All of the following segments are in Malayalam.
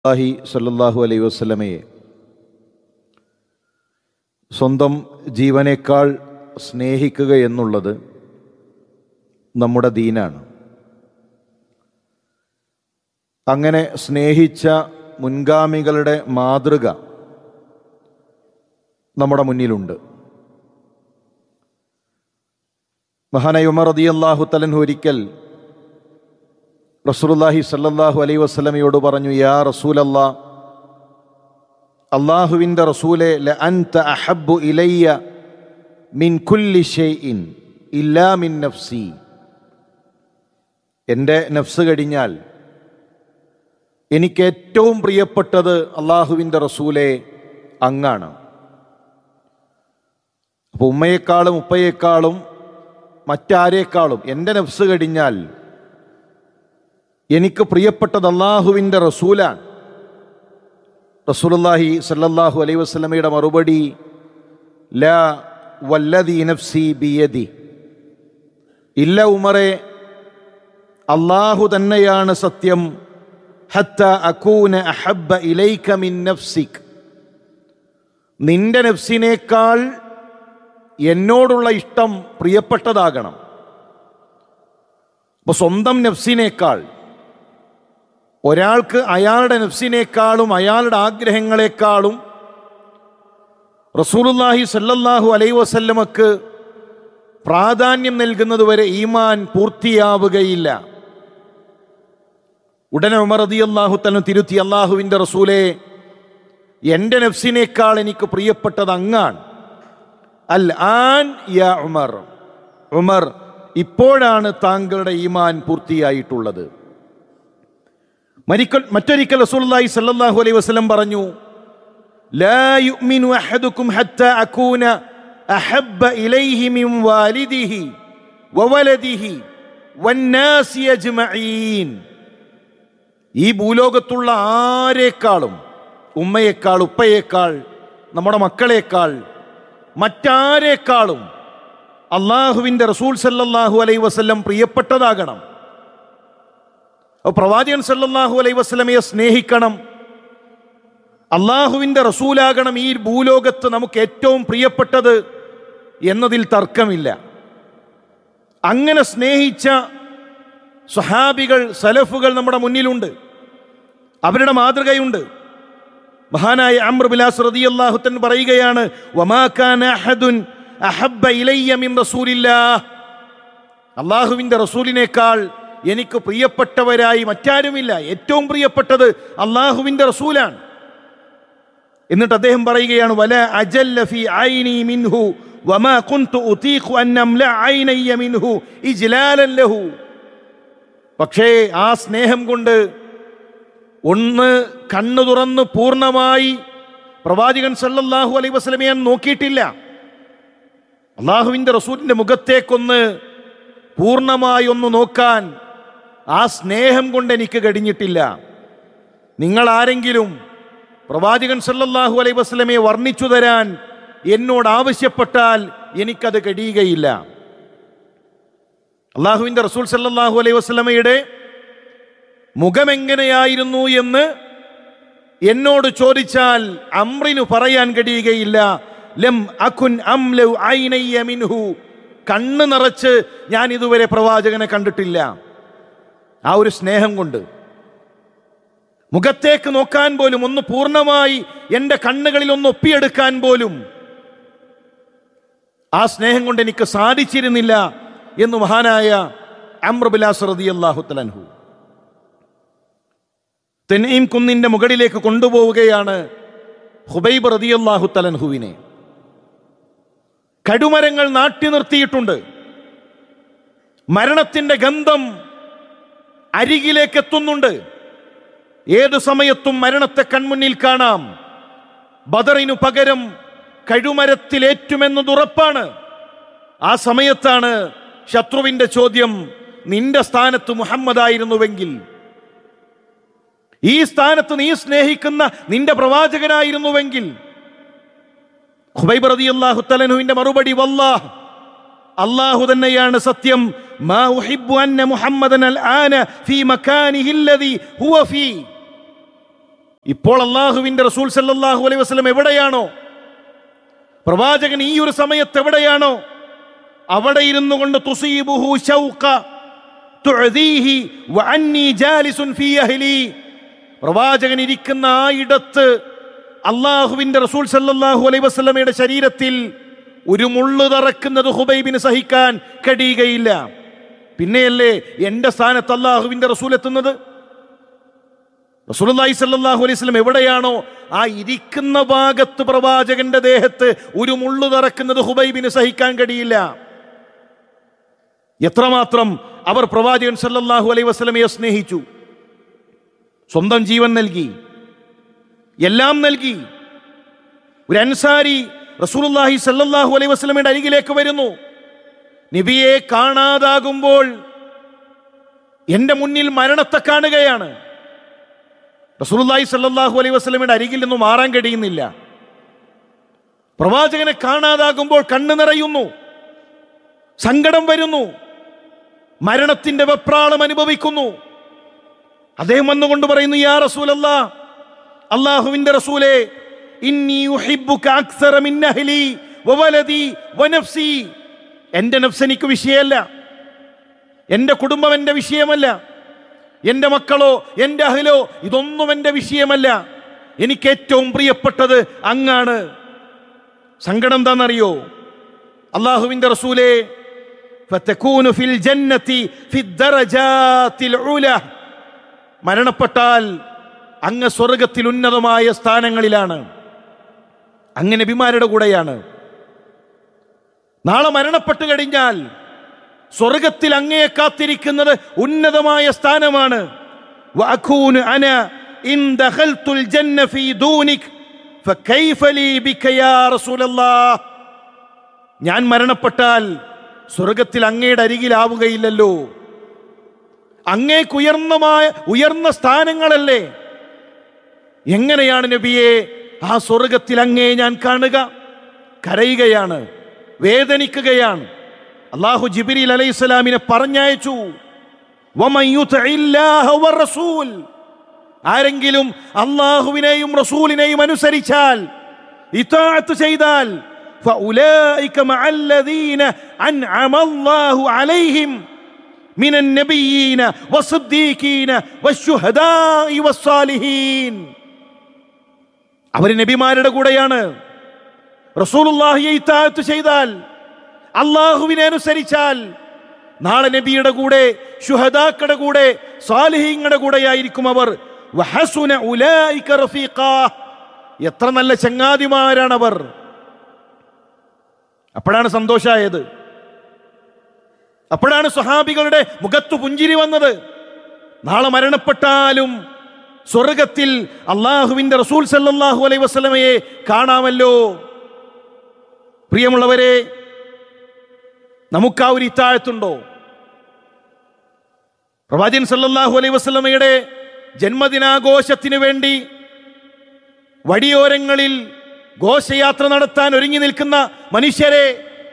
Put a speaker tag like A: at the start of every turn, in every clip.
A: അള്ളാഹി സല്ലല്ലാഹു അലൈഹി വസ്ലമയെ സ്വന്തം ജീവനേക്കാൾ സ്നേഹിക്കുക എന്നുള്ളത് നമ്മുടെ ദീനാണ് അങ്ങനെ സ്നേഹിച്ച മുൻഗാമികളുടെ മാതൃക നമ്മുടെ മുന്നിലുണ്ട് മഹാനായ ഉമർ റളിയല്ലാഹു തലൻഹു ഒരിക്കൽ റസൂലുള്ളാഹി സല്ലല്ലാഹു അലൈഹി വസല്ലമയോട് പറഞ്ഞു യാ റസൂലല്ലാ അള്ളാഹുവിൻ്റെ റസൂലെ ല അൻത അഹബ്ബു ഇലയ്യ മിൻ കുല്ലി ഷൈഇൻ ഇല്ലാ മിൻ നഫ്സി എൻ്റെ നഫ്സ് കഴിഞ്ഞാൽ എനിക്ക് ഏറ്റവും പ്രിയപ്പെട്ടത് അള്ളാഹുവിൻ്റെ റസൂലെ അങ്ങാണ് അപ്പോൾ ഉമ്മയെക്കാളും ഉപ്പയേക്കാളും മറ്റാരേക്കാളും എൻ്റെ നഫ്സ് കഴിഞ്ഞാൽ എനിക്ക് പ്രിയപ്പെട്ടത് അള്ളാഹുവിൻ്റെ റസൂലാണ് റസൂലുള്ളാഹി സല്ലല്ലാഹു അലൈഹി വസല്ലമയുടെ മറുപടി ലാ വല്ലദി നഫ്സി ബിയദി ഇല്ല ഉമറെ അള്ളാഹു തന്നെയാണ് സത്യം ഹത്ത അക്കൂന അഹബ്ബ ഇലൈക മിൻ നഫ്സിക് നിന്റെ നഫ്സിനേക്കാൾ എന്നോടുള്ള ഇഷ്ടം പ്രിയപ്പെട്ടതാകണം അപ്പൊ സ്വന്തം നഫ്സിനേക്കാൾ ഒരാൾക്ക് അയാളുടെ നഫ്സിനേക്കാളും അയാളുടെ ആഗ്രഹങ്ങളെക്കാളും റസൂലുല്ലാഹി സല്ലല്ലാഹു അലൈ വസല്ലമക്ക് പ്രാധാന്യം നൽകുന്നതുവരെ ഈമാൻ പൂർത്തിയാവുകയില്ല ഉടനെ ഉമർ റളിയല്ലാഹു തന്നെ തിരുത്തി അള്ളാഹുവിൻ്റെ റസൂലെ എൻ്റെ നഫ്സിനേക്കാൾ എനിക്ക് പ്രിയപ്പെട്ടത് അങ്ങാണ് അൽ ആൻ യാ ഉമർ ഉമർ ഇപ്പോഴാണ് താങ്കളുടെ ഈമാൻ പൂർത്തിയായിട്ടുള്ളത് മരിക്കൽ മറ്റൊരിക്കൽ റസൂലുള്ളാഹി സല്ലല്ലാഹു അലൈഹി വസല്ലം പറഞ്ഞു ലാ യുഅ്മിനു അഹദുക്കും ഹത്ത അകൂന അഹബ്ബ ഇലൈഹി മിൻ വാലിദിഹി വവലദിഹി വന്നാസി അജ്മഈൻ ഈ ഭൂലോകത്തുള്ള ആരേക്കാളും ഉമ്മയേക്കാൾ ഉപ്പയേക്കാൾ നമ്മുടെ മക്കളേക്കാൾ മറ്റാരേക്കാളും അള്ളാഹുവിൻ്റെ റസൂൽ സല്ലല്ലാഹു അലൈഹി വസല്ലം പ്രിയപ്പെട്ടതാകണം അപ്പോൾ പ്രവാചകൻ സല്ലല്ലാഹു അലൈഹി വസല്ലമയെ സ്നേഹിക്കണം അള്ളാഹുവിൻ്റെ റസൂലാകണം ഈ ഭൂലോകത്ത് നമുക്ക് ഏറ്റവും പ്രിയപ്പെട്ടത് എന്നതിൽ തർക്കമില്ല അങ്ങനെ സ്നേഹിച്ച സ്വഹാബികൾ സലഫുകൾ നമ്മുടെ മുന്നിലുണ്ട് അവരുടെ മാതൃകയുണ്ട് മഹാനായ അമ്ര ബിലാസ് റളിയല്ലാഹു തൻ പറയുകയാണ് വമാ കാന അഹദുൻ അഹബ്ബ ഇലയ്യ മിൻ റസൂലില്ലാഹ് അള്ളാഹുവിൻ്റെ റസൂലിനേക്കാൾ എനിക്ക് പ്രിയപ്പെട്ടവരായി മറ്റാരുമില്ല ഏറ്റവും പ്രിയപ്പെട്ടത് അള്ളാഹുവിൻ്റെ റസൂലാണ് എന്നിട്ട് അദ്ദേഹം പറയുകയാണ് വല അജല്ല ഫി ഐനി മിൻഹു വമാ കുന്തു ഉതീഖു അൻ അംല ഐനയ്യ മിൻഹു ഇജ്ലാലൻ ലഹു പക്ഷേ ആ സ്നേഹം കൊണ്ട് ഒന്ന് കണ്ണു തുറന്ന് പൂർണ്ണമായി പ്രവാചകൻ സല്ലല്ലാഹു അലൈഹി വസല്ലമയെ ഞാൻ നോക്കിയിട്ടില്ല അള്ളാഹുവിൻ്റെ റസൂലിൻ്റെ മുഖത്തേക്കൊന്ന് പൂർണ്ണമായി ഒന്ന് നോക്കാൻ ആ സ്നേഹം കൊണ്ട് എനിക്ക് കഴിഞ്ഞിട്ടില്ല നിങ്ങൾ ആരെങ്കിലും പ്രവാചകൻ സല്ലല്ലാഹു അലൈഹി വസല്ലമയെ വർണ്ണിച്ചു തരാൻ എന്നോട് ആവശ്യപ്പെട്ടാൽ എനിക്കത് കഴിയുകയില്ല അള്ളാഹുവിൻ്റെ റസൂൽ സല്ലല്ലാഹു അലൈഹി വസല്ലമയുടെ മുഖമെങ്ങനെയായിരുന്നു എന്ന് എന്നോട് ചോദിച്ചാൽ അമ്രിനു പറയാൻ കഴിയുകയില്ല ലം അകുൻ അംലു ഐനയ്യ മിൻഹു കണ്ണ് നിറച്ച് ഞാൻ ഇതുവരെ പ്രവാചകനെ കണ്ടിട്ടില്ല ആ ഒരു സ്നേഹം കൊണ്ട് മുഖത്തേക്ക് നോക്കാൻ പോലും ഒന്ന് പൂർണ്ണമായി എൻ്റെ കണ്ണുകളിൽ ഒന്ന് ഒപ്പിയെടുക്കാൻ പോലും ആ സ്നേഹം കൊണ്ട് എനിക്ക് സാധിച്ചിരുന്നില്ല എന്ന് മഹാനായ അമ്രബിലാസ് റതി അള്ളാഹു തലൻഹു തെന്നീം കുന്നിന്റെ മുകളിലേക്ക് കൊണ്ടുപോവുകയാണ് ഹുബൈബ് റതി അള്ളാഹു തലൻഹുവിനെ കടുമരങ്ങൾ നാട്ടി നിർത്തിയിട്ടുണ്ട് മരണത്തിന്റെ ഗന്ധം അരികിലേക്ക് എത്തുന്നുണ്ട് ഏതു സമയത്തും മരണത്തെ കൺമുന്നിൽ കാണാം ബദറിനു പകരം കഴുമരത്തിലേറ്റുമെന്നത് ഉറപ്പാണ് ആ സമയത്താണ് ശത്രുവിന്റെ ചോദ്യം നിന്റെ സ്ഥാനത്ത് മുഹമ്മദ് ആയിരുന്നുവെങ്കിൽ ഈ സ്ഥാനത്ത് നീ സ്നേഹിക്കുന്ന നിന്റെ പ്രവാചകനായിരുന്നുവെങ്കിൽ ഹുബൈബ് റളിയല്ലാഹു തലനുവിന്റെ മറുപടി വല്ലാഹ് അള്ളാഹു തന്നെയാണ് സത്യം മാ ഉഹിബ്ബു അന്ന മുഹമ്മദൻ അൽ ആന ഫീ മക്കാനിഹി അല്ലദി ഹുവ ഫീ ഇപ്പോൾ അള്ളാഹുവിന്റെ റസൂൽ സല്ലല്ലാഹു അലൈഹി വസല്ലം എവിടെയാണോ പ്രവാചകൻ ഈ ഒരു സമയത്ത് എവിടെയാണോ അവിടെ ഇരുന്നു കൊണ്ട് തുസീബുഹു ശൗഖ തുഅദീഹി വഅന്നി ജാലിസുൻ ഫീ അഹ്ലി പ്രവാചകൻ ഇരിക്കുന്ന ആ ഇടത്ത് അള്ളാഹുവിന്റെ റസൂൽ സല്ലല്ലാഹു അലൈഹി വസല്ലമയുടെ ശരീരത്തിൽ ഒരു മുള്ളു തറക്കുന്നത് ഹുബൈബിന് സഹിക്കാൻ കഴിയുകയില്ല പിന്നെയല്ലേ എന്റെ സ്ഥാനത്ത് അള്ളാഹുവിന്റെ റസൂൽ എത്തുന്നത് റസൂലുള്ളാഹി സ്വല്ലല്ലാഹു അലൈഹി വസല്ലം എവിടെയാണോ ആ ഇരിക്കുന്ന ഭാഗത്ത് പ്രവാചകന്റെ ദേഹത്ത് ഒരു മുള്ളു തറക്കുന്നത് ഹുബൈബിന് സഹിക്കാൻ കഴിയില്ല എത്രമാത്രം അവർ പ്രവാചകൻ സല്ലല്ലാഹു അലൈഹി വസല്ലമയെ സ്നേഹിച്ചു സ്വന്തം ജീവൻ നൽകി എല്ലാം നൽകി ഒരു അൻസാരി റസൂലുള്ളാഹി സല്ലല്ലാഹു അലൈഹി വസല്ലമയുടെ അരികിലേക്ക് വരുന്നു നബിയെ കാണാതാകുമ്പോൾ എൻ്റെ മുന്നിൽ മരണത്തെ കാണുകയാണ് റസൂലുള്ളാഹി സല്ലല്ലാഹു അലൈഹി വസല്ലമയുടെ അരികിൽ നിന്ന് മാറാൻ കഴിയുന്നില്ല പ്രവാചകനെ കാണാതാകുമ്പോൾ കണ്ണു നിറയുന്നു സങ്കടം വരുന്നു മരണത്തിന്റെ വെപ്രാളം അനുഭവിക്കുന്നു അദ്ദേഹം വന്നുകൊണ്ട് പറയുന്നു യാ റസൂലല്ല അള്ളാഹുവിന്റെ റസൂലേ ഇന്നി ഉഹിബ്ബുക അക്സറ മിൻ അഹ്ലി വവലദി വനഫ്സി എൻ്റെ നഫ്സ് എനിക്ക് വിഷയമല്ല എൻ്റെ കുടുംബം എൻ്റെ വിഷയമല്ല എൻ്റെ മക്കളോ എൻ്റെ അഹലോ ഇതൊന്നും എൻ്റെ വിഷയമല്ല എനിക്ക് ഏറ്റവും പ്രിയപ്പെട്ടത് അങ്ങാണ് സങ്കടം എന്താണെന്നറിയോ അള്ളാഹുവിൻ്റെ റസൂലേ ഫതകൂനു ഫിൽ ജന്നതി ഫിദ്ദറജാത്തിൽ ഉല മരണപ്പെട്ടാൽ അങ്ങ് സ്വർഗത്തിൽ ഉന്നതമായ സ്ഥാനങ്ങളിലാണ് അങ്ങ് നബിമാരുടെ കൂടെയാണ് നാളെ മരണപ്പെട്ടു കഴിഞ്ഞാൽ സ്വർഗത്തിൽ അങ്ങയെ കാത്തിരിക്കുന്നത് ഉന്നതമായ സ്ഥാനമാണ് വഅകൂനു അന ഇൻ ദഖൽതുൽ ജന്ന ഫീ ദൂനിക് ഫകൈഫ ലീ ബിക യാ റസൂലല്ലാഹ് ഞാൻ മരണപ്പെട്ടാൽ സ്വർഗത്തിൽ അങ്ങയുടെ അരികിലാവുകയില്ലല്ലോ അങ്ങേക്ക് ഉയർന്നമായ ഉയർന്ന സ്ഥാനങ്ങളല്ലേ എങ്ങനെയാണ് നബിയെ ആ സ്വർഗത്തിൽ അങ്ങേ ഞാൻ കാണുക കരയുകയാണ് വേദനിക്കുകയാണ് അള്ളാഹു ജിബിരിൽ അലൈഹി സ്വലാമിനെ പറഞ്ഞയച്ചു വമൻ യുത്ഇല്ലാഹ വറസൂൽ. ആരെങ്കിലും അള്ളാഹുവിനെയും റസൂലിനെയും അനുസരിച്ചാൽ ഇതാഅത്ത് ചെയ്താൽ فأولئك مع الذين أنعم الله عليهم من النبيين والصديقين والشهداء والصالحين അവർ നബിമാരുടെ കൂടെയാണ് റസൂലുള്ളാഹിയെ ഇത്താഅത്ത് ചെയ്താൽ അള്ളാഹുവിനെ അനുസരിച്ചാൽ നാളെ നബിയുടെ കൂടെ ശുഹദാക്കളുടെ കൂടെ സാലിഹീങ്ങളുടെ കൂടെയായിരിക്കും അവർ വഹസുന ഉലൈക റഫീഖാ. എത്ര നല്ല ചങ്ങാതിമാരാണ് അവർ അപ്പോഴാണ് സന്തോഷമായത് അപ്പോഴാണ് സ്വഹാബികളുടെ മുഖത്തു പുഞ്ചിരി വന്നത് നാളെ മരണപ്പെട്ടാലും സ്വർഗത്തിൽ അള്ളാഹുവിന്റെ റസൂൽ സല്ലല്ലാഹു അലൈഹി വസല്ലമയെ കാണാമല്ലോ പ്രിയമുള്ളവരെ നമുക്ക് ആ ഒരു ഇത്താഴത്തുണ്ടോ പ്രവാചകൻ സല്ലല്ലാഹു അലൈഹി വസല്ലമയുടെ ജന്മദിനാഘോഷത്തിന് വേണ്ടി വഴിയോരങ്ങളിൽ ഘോഷയാത്ര നടത്താൻ ഒരുങ്ങി നിൽക്കുന്ന മനുഷ്യരെ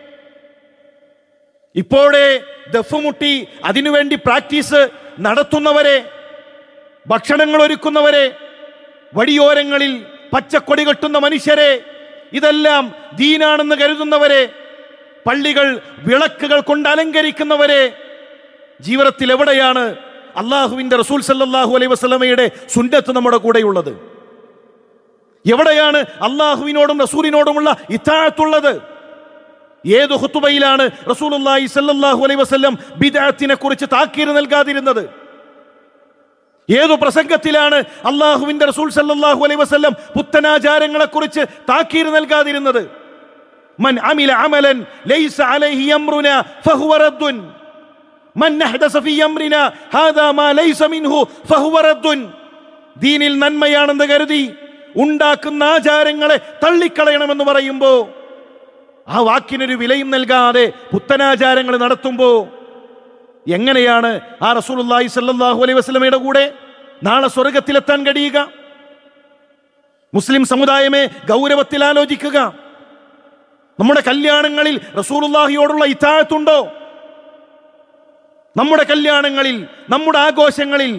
A: ഇപ്പോഴേ ദഫുമുട്ടി അതിനുവേണ്ടി പ്രാക്ടീസ് നടത്തുന്നവരെ ഭക്ഷണങ്ങൾ ഒരുക്കുന്നവരെ വഴിയോരങ്ങളിൽ പച്ചക്കൊടി കെട്ടുന്ന മനുഷ്യരെ ഇതെല്ലാം ദീനാണെന്ന് കരുതുന്നവരെ പള്ളികൾ വിളക്കുകൾ കൊണ്ട് അലങ്കരിക്കുന്നവരെ ജീവിതത്തിൽ എവിടെയാണ് അള്ളാഹുവിന്റെ റസൂൽ സല്ലല്ലാഹു അലൈഹി വസല്ലമയുടെ സുന്നത്ത് നമ്മുടെ കൂടെയുള്ളത് എവിടെയാണ് അള്ളാഹുവിനോടും റസൂലിനോടുമുള്ള ഇത്താഴത്തുള്ളത് ഏത് ഹുത്തുബയിലാണ് റസൂലുള്ളാഹി സല്ലല്ലാഹു അലൈഹി വസല്ലം ബിദഅത്തിനെ കുറിച്ച് താക്കീർ നൽകാതിരുന്നത് ഏതു പ്രസംഗത്തിലാണ് അള്ളാഹുവിന്റെ റസൂൽ സല്ലല്ലാഹു അലൈഹി വസല്ലം പുത്തനാചാരങ്ങളെ കുറിച്ച് താക്കീർ നൽകാതിരുന്നത് മൻ അമില അമലൻ ലൈസ അലൈഹി അംറുന ഫഹുവ റദ്ദുൻ മൻ അഹ്ദസ ഫീ അംറിന ഹാദാ മാ ലൈസ മിൻഹു ഫഹുവ റദ്ദുൻ ദീനിൽ നന്മയാണെന്ന് കരുതി ഉണ്ടാക്കുന്ന ആചാരങ്ങളെ തള്ളിക്കളയണമെന്ന് പറയുമ്പോ ആ വാക്കിനൊരു വിലയും നൽകാതെ പുത്തനാചാരങ്ങൾ നടത്തുമ്പോ എങ്ങനെയാണ് ആ റസൂലുള്ളാഹി സല്ലല്ലാഹു അലൈഹി വസല്ലമയുടെ കൂടെ നാളെ സ്വർഗത്തിലെത്താൻ കഴിയുക മുസ്ലിം സമുദായമേ ഗൗരവത്തിൽ ആലോചിക്കുക നമ്മുടെ കല്യാണങ്ങളിൽ റസൂലുള്ളാഹിയോടുള്ള ഇത്താഴത്തുണ്ടോ നമ്മുടെ കല്യാണങ്ങളിൽ നമ്മുടെ ആഘോഷങ്ങളിൽ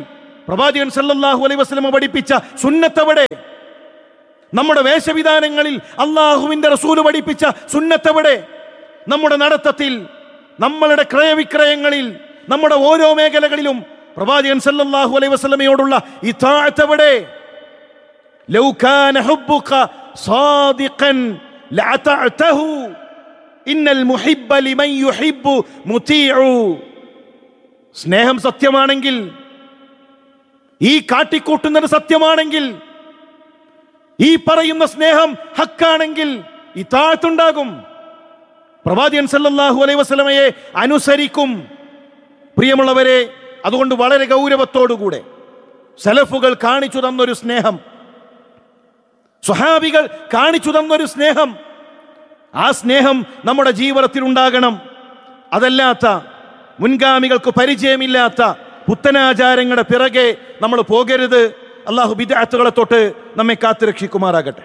A: പ്രവാചകൻ സല്ലല്ലാഹു അലൈഹി വസല്ലമ പഠിപ്പിച്ച സുന്നത്തവിടെ നമ്മുടെ വേഷവിധാനങ്ങളിൽ അള്ളാഹുവിന്റെ റസൂല് പഠിപ്പിച്ച സുന്നത്തവിടെ നമ്മുടെ നടത്തത്തിൽ നമ്മളുടെ ക്രയവിക്രയങ്ങളിൽ നമ്മുടെ ഓരോ മേഖലകളിലും പ്രവാചകൻ സല്ലല്ലാഹു അലൈഹി വസല്ലമയോടുള്ള ഇതാഅത്തവിടെ ലൗ കാന ഹുബ്ബുക സാദിഖൻ ലഅതഅതഹു ഇന്നൽ മുഹിബ്ബ ലിമൻ യുഹിബ്ബു മുതീഉ സ്നേഹം സത്യമാണെങ്കിൽ ഈ കാട്ടിക്കൂട്ടുന്നത് സത്യമാണെങ്കിൽ ഈ പറയുന്ന സ്നേഹം ഹക്കാണെങ്കിൽ ഈ താഴ്ത്തുണ്ടാകും പ്രവാചകൻ സല്ലല്ലാഹു അലൈഹി വസല്ലമയെ അനുസരിക്കും പ്രിയമുള്ളവരെ അതുകൊണ്ട് വളരെ ഗൗരവത്തോടുകൂടെ സലഫുകൾ കാണിച്ചു തന്നൊരു സ്നേഹം സ്വഹാബികൾ കാണിച്ചു തന്നൊരു സ്നേഹം ആ സ്നേഹം നമ്മുടെ ജീവിതത്തിൽ ഉണ്ടാകണം അതല്ലാത്ത മുൻഗാമികൾക്ക് പരിചയമില്ലാത്ത പുത്തനാചാരങ്ങളുടെ പിറകെ നമ്മൾ പോകരുത് അള്ളാഹു ബിദാത്തുകളെ തൊട്ട് നമ്മെ കാത്തു രക്ഷിക്കുമാറാകട്ടെ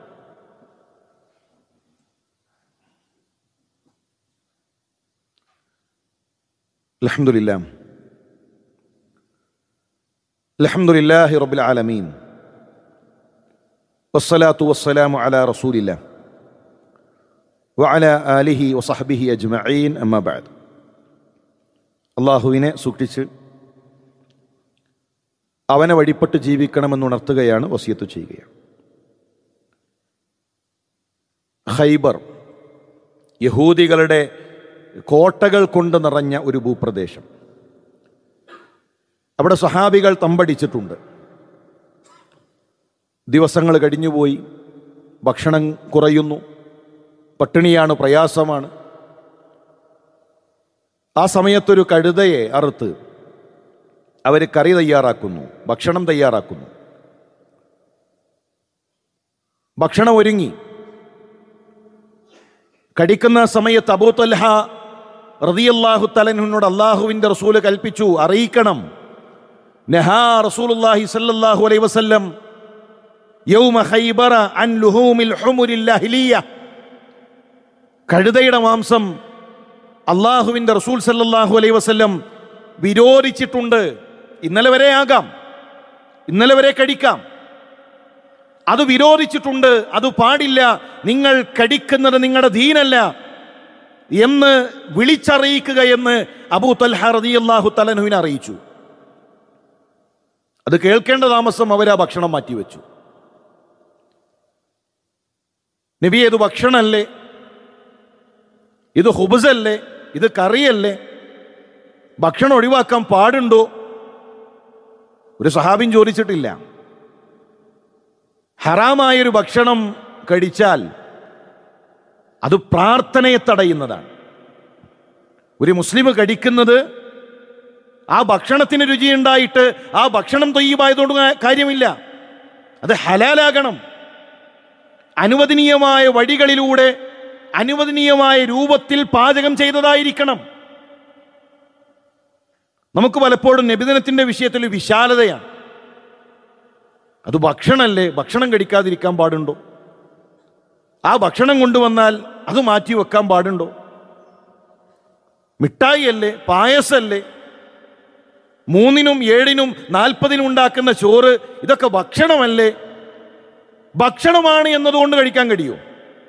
A: അലഹമുല്ല അലഹമുല്ലാഹി റബ്ബിൽ ആലമീൻ വസ്സലാത്തു വസ്സലാമു അലാ റസൂലില്ല വഅല ആലിഹി വസഹബിഹി അജ്മഈൻ അമ്മാ ബഅദ് അള്ളാഹുവിനെ സൂക്ഷിച്ച് അവനെ വഴിപ്പെട്ട് ജീവിക്കണമെന്നുണർത്തുകയാണ് വസിയത്ത് ചെയ്യുകയാണ് ഖൈബർ യഹൂദികളുടെ കോട്ടകൾ കൊണ്ട് നിറഞ്ഞ ഒരു ഭൂപ്രദേശം അവിടെ സഹാബികൾ തമ്പടിച്ചിട്ടുണ്ട് ദിവസങ്ങൾ കഴിഞ്ഞുപോയി ഭക്ഷണം കുറയുന്നു പട്ടിണിയാണ് പ്രയാസമാണ് ആ സമയത്തൊരു കഴുതയെ അറുത്ത് അവർ കറി തയ്യാറാക്കുന്നു ഭക്ഷണം തയ്യാറാക്കുന്നു ഭക്ഷണം ഒരുങ്ങി കടിക്കുന്ന സമയത്ത് അബൂ തൽഹ റതിയല്ലാഹു തലനോട് അള്ളാഹുവിൻ്റെ റസൂല് കൽപ്പിച്ചു അറിയിക്കണം നഹാ റസൂലുല്ലാഹി സല്ലല്ലാഹു അലൈഹി വസല്ലം യൗമ ഖൈബറ അൻ ലുഹൂമിൽ ഹുമുരിൽ ലഹ്ലിയ കഴുതയുടെ മാംസം അള്ളാഹുവിൻ്റെ റസൂൽ സല്ലല്ലാഹു അലൈഹി വസല്ലം വിരോധിച്ചിട്ടുണ്ട് ഇന്നലെ വരെ ആകാം ഇന്നലെ വരെ കഴിക്കാം അത് വിരോധിച്ചിട്ടുണ്ട് അത് പാടില്ല നിങ്ങൾ കടിക്കുന്നത് നിങ്ങളുടെ ദീനല്ല എന്ന് വിളിച്ചറിയിക്കുക എന്ന് അബൂ തൽഹ റളിയല്ലാഹു തലനുവിനെ അറിയിച്ചു അത് കേൾക്കേണ്ട താമസം അവർ ആ ഭക്ഷണം മാറ്റിവെച്ചു നബി ഇത് ഭക്ഷണമല്ലേ ഇത് ഹുബസല്ലേ ഇത് കറിയല്ലേ ഭക്ഷണം ഒഴിവാക്കാൻ പാടുണ്ടോ ഒരു സഹാബിൻ ചോദിച്ചിട്ടില്ല ഹറാമായൊരു ഭക്ഷണം കഴിച്ചാൽ അത് പ്രാർത്ഥനയെ തടയുന്നതാണ് ഒരു മുസ്ലിം കഴിക്കുന്നത് ആ ഭക്ഷണത്തിന് രുചിയുണ്ടായിട്ട് ആ ഭക്ഷണം തൊയ്യമായതുകൊണ്ട് കാര്യമില്ല അത് ഹലാലാകണം അനുവദനീയമായ വഴികളിലൂടെ അനുവദനീയമായ രൂപത്തിൽ പാചകം ചെയ്തതായിരിക്കണം നമുക്ക് പലപ്പോഴും നബിദിനത്തിന്റെ വിഷയത്തിൽ ഒരു വിശാലതയാണ് അത് ഭക്ഷണമല്ലേ ഭക്ഷണം കഴിക്കാതിരിക്കാൻ പാടുണ്ടോ ആ ഭക്ഷണം കൊണ്ടുവന്നാൽ അത് മാറ്റി വെക്കാൻ പാടുണ്ടോ മിഠായി അല്ലേ പായസല്ലേ മൂന്നിനും ഏഴിനും നാൽപ്പതിനും ഉണ്ടാക്കുന്ന ചോറ് ഇതൊക്കെ ഭക്ഷണമല്ലേ ഭക്ഷണമാണ് എന്നതുകൊണ്ട് കഴിക്കാൻ കഴിയുമോ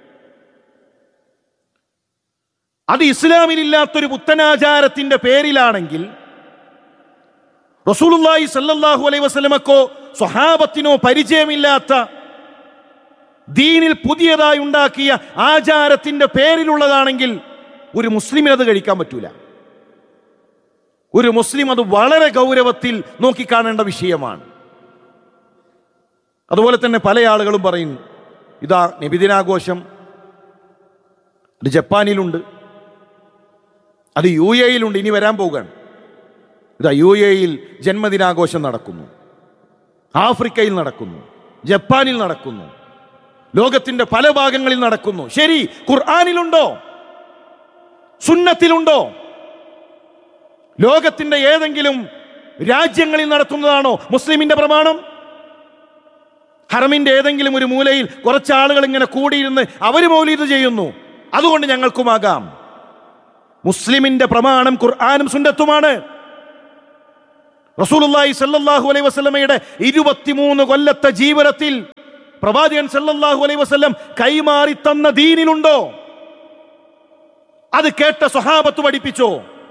A: അത് ഇസ്ലാമിലില്ലാത്തൊരു പുത്തനാചാരത്തിന്റെ പേരിലാണെങ്കിൽ റസൂലുള്ളാഹി സല്ലല്ലാഹു അലൈഹി വസല്ലമക്കോ സ്വഹാബത്തിനോ പരിചയമില്ലാത്ത ദീനിൽ പുതിയതായി ഉണ്ടാക്കിയ ആചാരത്തിന്റെ പേരിലുള്ളതാണെങ്കിൽ ഒരു മുസ്ലിമിന് അത് കഴിക്കാൻ പറ്റൂല ഒരു മുസ്ലിം അത് വളരെ ഗൗരവത്തിൽ നോക്കിക്കാണേണ്ട വിഷയമാണ് അതുപോലെ തന്നെ പല ആളുകളും പറയും ഇതാ നബിദിനാഘോഷം അത് ജപ്പാനിലുണ്ട് അത് യു എയിലുണ്ട് ഇനി വരാൻ പോവുകയാണ് ഇതാ യു എയിൽ ജന്മദിനാഘോഷം നടക്കുന്നു ആഫ്രിക്കയിൽ നടക്കുന്നു ജപ്പാനിൽ നടക്കുന്നു ലോകത്തിന്റെ പല ഭാഗങ്ങളിൽ നടക്കുന്നു ശരി ഖുർആാനിലുണ്ടോ സുന്നത്തിലുണ്ടോ ലോകത്തിന്റെ ഏതെങ്കിലും രാജ്യങ്ങളിൽ നടത്തുന്നതാണോ മുസ്ലിമിന്റെ പ്രമാണം ഹറമിന്റെ ഏതെങ്കിലും ഒരു മൂലയിൽ കുറച്ച് ആളുകൾ ഇങ്ങനെ കൂടിയിരുന്ന് അവര് മൗലീത് ചെയ്യുന്നു അതുകൊണ്ട് ഞങ്ങൾക്കുമാകാം മുസ്ലിമിന്റെ പ്രമാണം ഖുർആാനും സുന്നത്തുമാണ് റസൂലുള്ളാഹി സല്ലല്ലാഹു അലൈഹി വസല്ലമയുടെ ഇരുപത്തിമൂന്ന് കൊല്ലത്തെ ജീവനത്തിൽ പ്രവാചകൻ സല്ലല്ലാഹു അലൈഹി വസല്ലം കൈമാറി തന്ന ദീനിലുണ്ടോ അത് കേട്ട സ്വഹാബത്ത് പഠിപ്പിച്ചോ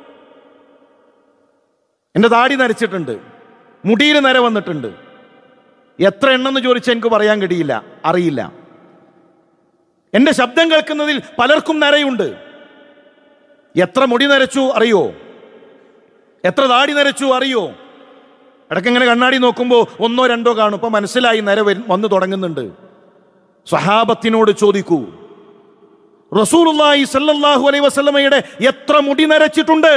A: എൻ്റെ താടി നരച്ചിട്ടുണ്ട് മുടിയിൽ നര വന്നിട്ടുണ്ട് എത്ര എണ്ണെന്ന് ചോദിച്ചാൽ എനിക്ക് പറയാൻ കഴിയില്ല അറിയില്ല എൻ്റെ ശബ്ദം കേൾക്കുന്നതിൽ പലർക്കും നരയുണ്ട് എത്ര മുടി നരച്ചു അറിയോ എത്ര താടി നരച്ചു അറിയോ ഇടയ്ക്ക് ഇങ്ങനെ കണ്ണാടി നോക്കുമ്പോൾ ഒന്നോ രണ്ടോ കാണും ഇപ്പൊ മനസ്സിലായി നര വരും വന്നു തുടങ്ങുന്നുണ്ട് സ്വഹാബത്തിനോട് ചോദിക്കൂ റസൂലുള്ളാഹി സല്ലല്ലാഹു അലൈഹി വസല്ലമയുടെ എത്ര മുടി നരച്ചിട്ടുണ്ട്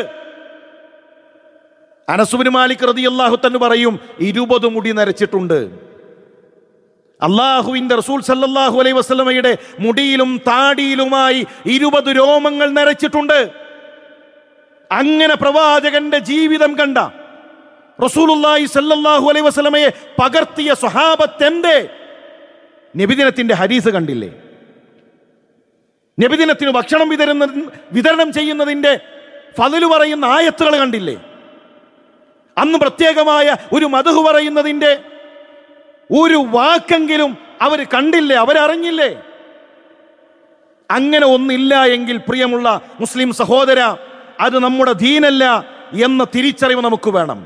A: അനസുബിന് മാലിക് റളിയല്ലാഹു തന്നെ പറയും ഇരുപത് മുടി നരച്ചിട്ടുണ്ട് അള്ളാഹുവിന്റെ റസൂൽ സല്ലല്ലാഹു അലൈഹി വസല്ലമയുടെ മുടിയിലും താടിയിലുമായി ഇരുപത് രോമങ്ങൾ നരച്ചിട്ടുണ്ട് അങ്ങനെ പ്രവാചകന്റെ ജീവിതം കണ്ട റസൂലുള്ളാഹി സല്ലല്ലാഹു അലൈഹി വസല്ലമയെ പകർത്തിയ സ്വഹാബത്തെന്റെ നബിദിനത്തിന്റെ ഹരീസ് കണ്ടില്ലേ നബിദിനത്തിന് ഭക്ഷണം വിതരുന്ന വിതരണം ചെയ്യുന്നതിന്റെ ഫതില് പറയുന്ന ആയത്തുകൾ കണ്ടില്ലേ അന്ന് പ്രത്യേകമായ ഒരു മധു പറയുന്നതിന്റെ ഒരു വാക്കെങ്കിലും അവർ കണ്ടില്ലേ അവരറിഞ്ഞില്ലേ അങ്ങനെ ഒന്നില്ല എങ്കിൽ പ്രിയമുള്ള മുസ്ലിം സഹോദര അത് നമ്മുടെ ദീനല്ല എന്ന തിരിച്ചറിവ് നമുക്ക് വേണം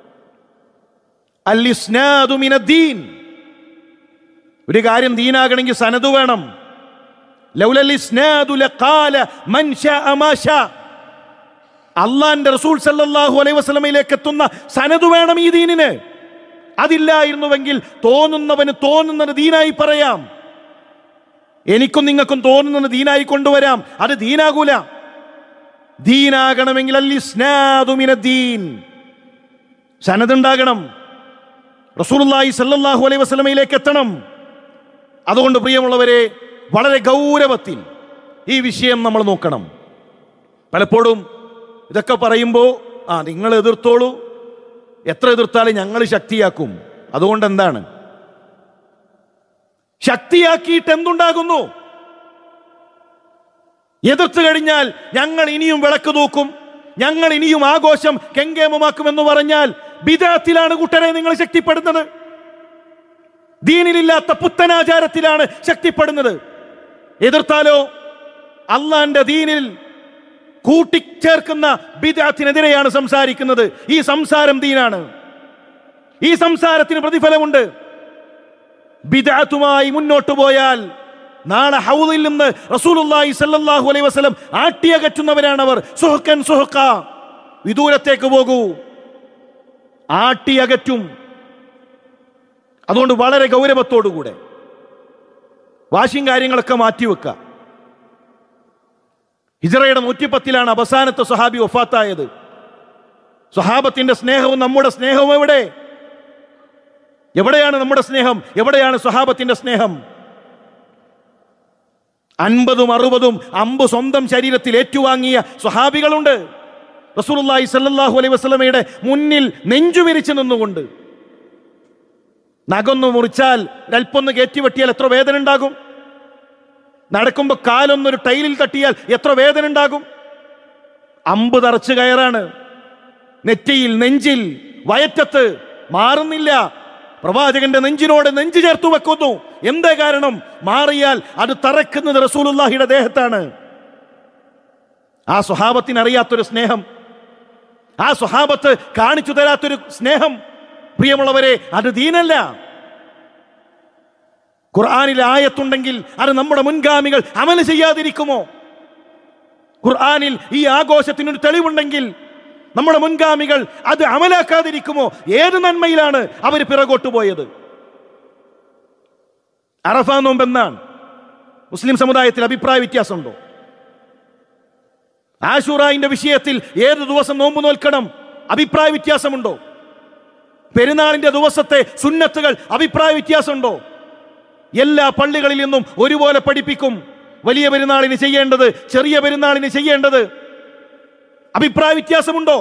A: അല്ലിസ്നാദു മിനദ്ദീൻ ഒരു കാര്യം ദീനാകണമെങ്കിൽ സനത് വേണം ലൗലൽ ഇസ്നാദു ലഖാല മൻ ശാഅ മാ ശാ അള്ളാന്റെ റസൂൽ സല്ലല്ലാഹു അലൈഹി വസല്ലമയിലേക്ക് എത്തുന്ന സനത് വേണം ഈ ദീനിന് അതില്ലായിരുന്നുവെങ്കിൽ തോന്നുന്നവന് തോന്നുന്നത് ദീനായി പറയാം എനിക്കും നിങ്ങൾക്കും തോന്നുന്നത് ദീനായി കൊണ്ടുവരാം അത് ദീനാകൂല ദീനാകണമെങ്കിൽ അല്ലിസ്നാദു മിനദ്ദീൻ സനതുണ്ടാകണം റസൂലുള്ളാഹി സല്ലല്ലാഹു അലൈഹി വസല്ലമയിലേക്ക് എത്തണം അതുകൊണ്ട് പ്രിയമുള്ളവരെ വളരെ ഗൗരവത്തിൽ ഈ വിഷയം നമ്മൾ നോക്കണം പലപ്പോഴും ഇതൊക്കെ പറയുമ്പോൾ ആ നിങ്ങൾ എതിർത്തോളൂ എത്ര എതിർത്താലും ഞങ്ങൾ ശക്തിയാക്കും അതുകൊണ്ട് എന്താണ് ശക്തിയാക്കിയിട്ട് എന്തുണ്ടാകുന്നു എതിർത്ത് കഴിഞ്ഞാൽ ഞങ്ങൾ ഇനിയും വിളക്ക് തൂക്കും ഞങ്ങൾ ഇനിയും ആഘോഷം കെങ്കേമമാക്കുമെന്ന് പറഞ്ഞാൽ ബിദാത്തിലാണ് കൂട്ടരെ നിങ്ങൾ ശക്തിപ്പെടുന്നത് ദീനിലില്ലാത്ത പുത്തനാചാരത്തിലാണ് ശക്തിപ്പെടുന്നത് എതിർത്താലോ അള്ളാന്റെ ദീനിൽ കൂട്ടിച്ചേർക്കുന്ന ബിദാത്തിനെതിരെയാണ് സംസാരിക്കുന്നത് ഈ സംസാരം ദീനാണ് ഈ സംസാരത്തിന് പ്രതിഫലമുണ്ട് ബിദാത്തുമായി മുന്നോട്ട് പോയാൽ നാളെ ഹൗദിൽ നിന്ന് റസൂലുള്ളാഹി സല്ലല്ലാഹു അലൈഹി വസല്ലം ആട്ടിയകറ്റുന്നവരാണ് അവർ സുഹക്കൻ സുഹക്ക വിദൂരത്തേക്ക് പോകൂ ആട്ടിയകറ്റും അതുകൊണ്ട് വളരെ ഗൗരവത്തോടുകൂടെ വാശിയും കാര്യങ്ങളൊക്കെ മാറ്റിവെക്കുക ഹിജറയുടെ നൂറ്റിപ്പത്തിലാണ് അവസാനത്തെ സ്വഹാബി വഫാത്തായത് സ്വഹാബത്തിന്റെ സ്നേഹവും നമ്മുടെ സ്നേഹവും എവിടെ എവിടെയാണ് നമ്മുടെ സ്നേഹം എവിടെയാണ് സ്വഹാബത്തിന്റെ സ്നേഹം അൻപതും അറുപതും അമ്പ് സ്വന്തം ശരീരത്തിൽ ഏറ്റുവാങ്ങിയ സ്വഹാബികളുണ്ട് റസൂലുള്ളാഹി സല്ലല്ലാഹു അലൈഹി വസല്ലമയുടെ മുന്നിൽ നെഞ്ചു വിരിച്ചു നിന്നുകൊണ്ട് നഖൊന്ന് മുറിച്ചാൽ അല്പൊന്ന് കയറ്റിവെട്ടിയാൽ എത്ര വേദന ഉണ്ടാകും നടക്കുമ്പോൾ കാലൊന്നൊരു ടൈലിൽ തട്ടിയാൽ എത്ര വേദന ഉണ്ടാകും അമ്പ് തറച്ചു കയറാണ് നെറ്റിയിൽ നെഞ്ചിൽ വയറ്റത്ത് മാറുന്നില്ല പ്രവാചകന്റെ നെഞ്ചിനോട് നെഞ്ചു ചേർത്തു വെക്കുന്നു എന്താ കാരണം മാറിയാൽ അത് തറക്കുന്നത് റസൂലുള്ളാഹിയുടെ ദേഹത്താണ് ആ സ്വഹാബത്തിന് അറിയാത്തൊരു സ്നേഹം ആ സ്വഹാബത്ത് കാണിച്ചു തരാത്തൊരു സ്നേഹം പ്രിയമുള്ളവരെ അത് ദീനല്ല ഖുർആാനിൽ ആയത്തുണ്ടെങ്കിൽ അത് നമ്മുടെ മുൻഗാമികൾ അമല് ചെയ്യാതിരിക്കുമോ ഖുർആാനിൽ ഈ ആഘോഷത്തിനൊരു തെളിവുണ്ടെങ്കിൽ നമ്മുടെ മുൻഗാമികൾ അത് അമലാക്കാതിരിക്കുമോ ഏത് നന്മയിലാണ് അവർ പിറകോട്ട് പോയത് അറഫ നോമ്പ് എന്നാണ് മുസ്ലിം സമുദായത്തിൽ അഭിപ്രായ വ്യത്യാസമുണ്ടോ ആഷൂറായിന്റെ വിഷയത്തിൽ ഏത് ദിവസം നോമ്പ് നോൽക്കണം അഭിപ്രായ വ്യത്യാസമുണ്ടോ പെരുന്നാളിന്റെ ദിവസത്തെ സുന്നത്തുകൾ അഭിപ്രായ വ്യത്യാസമുണ്ടോ എല്ലാ പള്ളികളിൽ നിന്നും ഒരുപോലെ പഠിപ്പിക്കും വലിയ പെരുന്നാളിന് ചെയ്യേണ്ടത് ചെറിയ പെരുന്നാളിന് ചെയ്യേണ്ടത് അഭിപ്രായ വ്യത്യാസമുണ്ടോ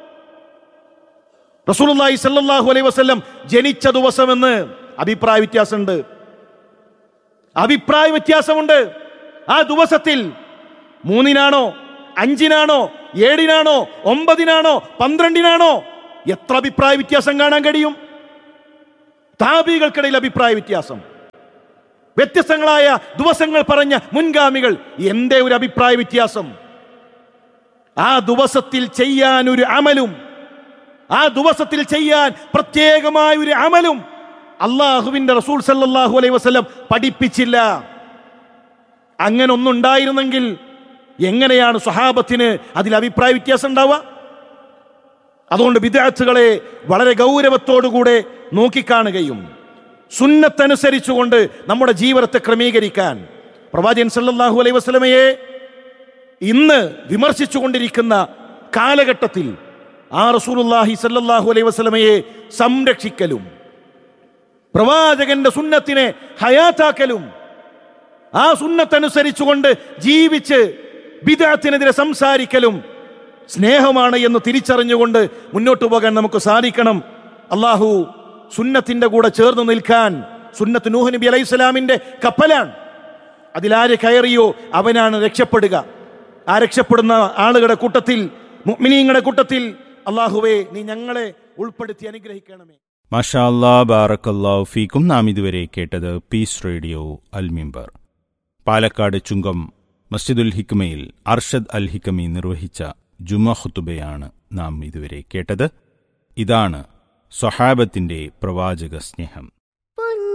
A: റസൂലുള്ളാഹി സല്ലല്ലാഹു അലൈഹി വസല്ലം ജനിച്ച ദിവസമെന്ന് അഭിപ്രായ വ്യത്യാസമുണ്ട് അഭിപ്രായ വ്യത്യാസമുണ്ട് ആ ദിവസത്തിൽ മൂന്നിനാണോ അഞ്ചിനാണോ ഏഴിനാണോ ഒമ്പതിനാണോ പന്ത്രണ്ടിനാണോ എത്ര അഭിപ്രായ വ്യത്യാസം കാണാൻ കഴിയും താപികൾക്കിടയിൽ അഭിപ്രായ വ്യത്യാസം വ്യത്യസ്തങ്ങളായ ദിവസങ്ങൾ പറഞ്ഞ മുൻഗാമികൾ എന്തേ ഒരു അഭിപ്രായ വ്യത്യാസം ആ ദിവസത്തിൽ ചെയ്യാൻ ഒരു അമലും ആ ദിവസത്തിൽ ചെയ്യാൻ പ്രത്യേകമായ ഒരു അമലും അള്ളാഹുവിന്റെ റസൂൽ സല്ലല്ലാഹു അലൈഹി വസല്ലം പഠിപ്പിച്ചില്ല അങ്ങനെ ഒന്നുണ്ടായിരുന്നെങ്കിൽ എങ്ങനെയാണ് സ്വഹാബത്തിന് അതിൽ അഭിപ്രായ വ്യത്യാസം ഉണ്ടാവുക അതുകൊണ്ട് വിദ്യാർത്ഥികളെ വളരെ ഗൗരവത്തോടുകൂടെ നോക്കിക്കാണുകയും സുന്നത്തനുസരിച്ചുകൊണ്ട് നമ്മുടെ ജീവിതത്തെ ക്രമീകരിക്കാൻ പ്രവാചകൻ സല്ലല്ലാഹു അലൈഹി വസല്ലമയെ ഇന്ന് വിമർശിച്ചുകൊണ്ടിരിക്കുന്ന കാലഘട്ടത്തിൽ ആ റസൂലുള്ളാഹി സല്ലല്ലാഹു അലൈഹി വസല്ലമയെ സംരക്ഷിക്കലും പ്രവാചകന്റെ സുന്നത്തിനെ ഹയാത്താക്കലും ആ സുന്നത്തനുസരിച്ചുകൊണ്ട് ജീവിച്ച് ബിദാത്തിനെതിരെ സംസാരിക്കലും സ്നേഹമാണ് എന്ന് തിരിച്ചറിഞ്ഞുകൊണ്ട് മുന്നോട്ട് പോകാൻ നമുക്ക് സാധിക്കണം അള്ളാഹു സുന്നത്തിന്റെ കൂടെ ചേർന്ന് നിൽക്കാൻ സുന്നത്ത് നൂഹ് നബി അലൈഹി സ്വലാമിന്റെ കപ്പലാണ് അതിലാര് കയറിയോ അവനാണ് രക്ഷപ്പെടുക ആ രക്ഷപ്പെടുന്ന ആളുകളുടെ കൂട്ടത്തിൽ മുഅ്മിനീങ്ങളുടെ കൂട്ടത്തിൽ അള്ളാഹുവേ നീ ഞങ്ങളെ ഉൾപ്പെടുത്തി അനുഗ്രഹിക്കണമേ
B: മാഷാ അല്ലാ ബാറക്കല്ലാഹു ഫീക്കും നാം ഇതുവരെ കേട്ടത് പീസ് റേഡിയോ അൽമിമ്പർ പാലക്കാട് ചുങ്കം മസ്ജിദുൽ ഹിക്മയിൽ അർഷദ് അൽ ഹിക്കമി നിർവഹിച്ച ജുമ ഖുത്തുബയാണ് നാം ഇതുവരെ കേട്ടത് ഇതാണ് സ്വഹാബത്തിന്റെ പ്രവാചക സ്നേഹം